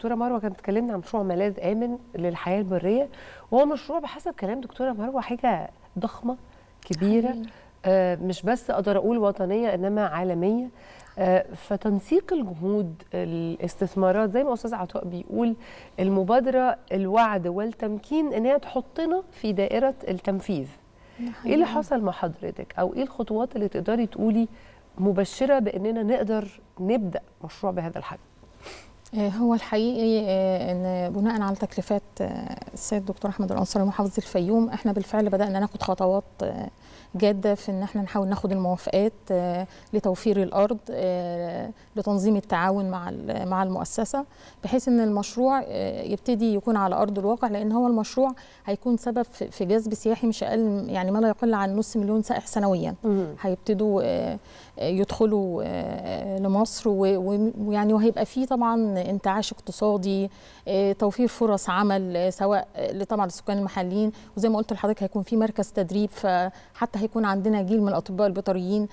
دكتوره مروه كانت اتكلمنا عن مشروع ملاذ امن للحياه البريه وهو مشروع بحسب كلام دكتوره مروه حاجه ضخمه كبيره آه مش بس اقدر اقول وطنيه انما عالميه آه فتنسيق الجهود الاستثمارات زي ما استاذ عطاء بيقول المبادره الوعد والتمكين ان هي تحطنا في دائره التنفيذ ايه اللي حصل مع حضرتك او ايه الخطوات اللي تقدري تقولي مبشره باننا نقدر نبدا مشروع بهذا الحجم هو الحقيقي ان بناء على تكليفات السيد الدكتور احمد الانصاري محافظ الفيوم احنا بالفعل بدانا ناخد خطوات جاده في ان احنا نحاول ناخد الموافقات لتوفير الارض لتنظيم التعاون مع مع المؤسسه بحيث ان المشروع يبتدي يكون على ارض الواقع لان هو المشروع هيكون سبب في جذب سياحي مش اقل يعني ما لا يقل عن نص مليون سائح سنويا هيبتدوا يدخلوا لمصر ويعني وهيبقى فيه طبعا انتعاش اقتصادي توفير فرص عمل سواء طبعا للسكان المحليين وزي ما قلت لحضرتك هيكون في مركز تدريب فحتى هيكون عندنا جيل من الاطباء البيطريين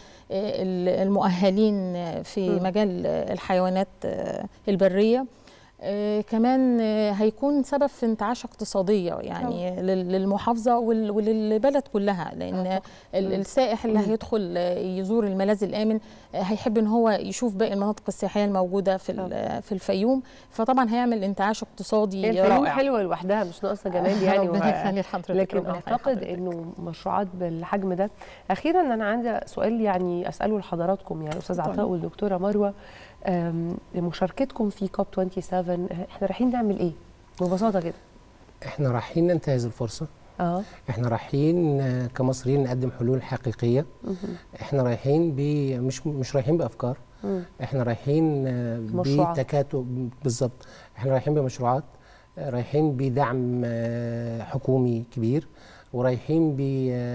المؤهلين في مجال الحيوانات البريه آه كمان آه هيكون سبب في انتعاش اقتصاديه يعني أوه. للمحافظه وللبلد كلها لان أوه. السائح اللي هيدخل يزور الملاذ الامن آه هيحب ان هو يشوف باقي المناطق السياحيه الموجوده في أوه. في الفيوم فطبعا هيعمل انتعاش اقتصادي الفيوم رائع حلوه لوحدها مش ناقصه جمال يعني لكن اعتقد انه مشروعات بالحجم ده اخيرا انا عندي سؤال يعني اساله لحضراتكم يعني استاذ عطاء والدكتوره مروه مشاركتكم في كوب 27 احنا رايحين نعمل ايه ببساطه كده احنا رايحين ننتهز الفرصه اه احنا رايحين كمصريين نقدم حلول حقيقيه مه. احنا رايحين ب مش مش رايحين بافكار مه. احنا رايحين بتكاتف بالظبط احنا رايحين بمشروعات رايحين بدعم حكومي كبير ورايحين ب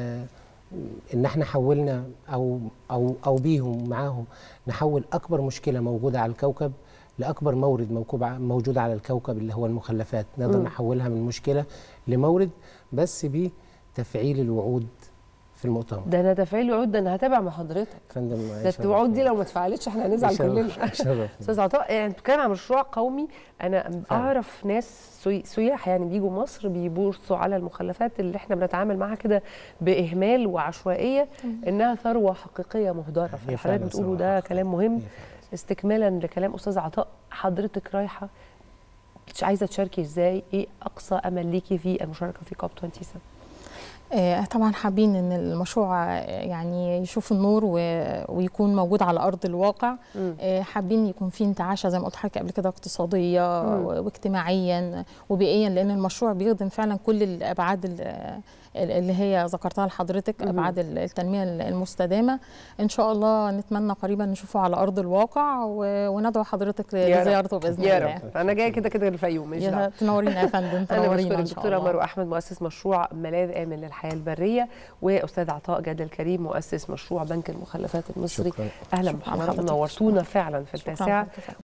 ان احنا حولنا او او او بيهم معاهم نحول اكبر مشكله موجوده على الكوكب لاكبر مورد موجود على الكوكب اللي هو المخلفات نقدر م. نحولها من مشكله لمورد بس بتفعيل الوعود في المؤتمر ده انا تفعيل الوعود ده انا هتابع مع حضرتك فندم ده الوعود دي لو ما اتفعلتش احنا هنزعل كلنا استاذ عطاء يعني بتتكلم عن مشروع قومي انا اعرف ناس سياح يعني بيجوا مصر بيبصوا على المخلفات اللي احنا بنتعامل معاها كده باهمال وعشوائيه انها ثروه حقيقيه مهدره فحضرتك بتقولوا ده كلام مهم استكمالا لكلام استاذ عطاء حضرتك رايحه مش عايزه تشاركي ازاي ايه اقصى امل ليكي في المشاركه في كوب 27 آه طبعا حابين ان المشروع يعني يشوف النور ويكون موجود على ارض الواقع آه حابين يكون في انتعاشه زي ما قلت لحضرتك قبل كده اقتصاديه مم. واجتماعيا وبيئيا لان المشروع بيخدم فعلا كل الابعاد اللي هي ذكرتها لحضرتك مم. ابعاد التنميه المستدامه ان شاء الله نتمنى قريبا نشوفه على ارض الواقع وندعو حضرتك لزيارته باذن يا الله رب. انا جايه كده كده الفيوم مش تنورينا يا فندم تنورينا ان شاء الله الدكتوره مروه احمد مؤسس مشروع ملاذ امن للحياه البريه واستاذ عطاء جاد الكريم مؤسس مشروع بنك المخلفات المصري شكرا. اهلا بحضراتكم نورتونا فعلا في التاسعه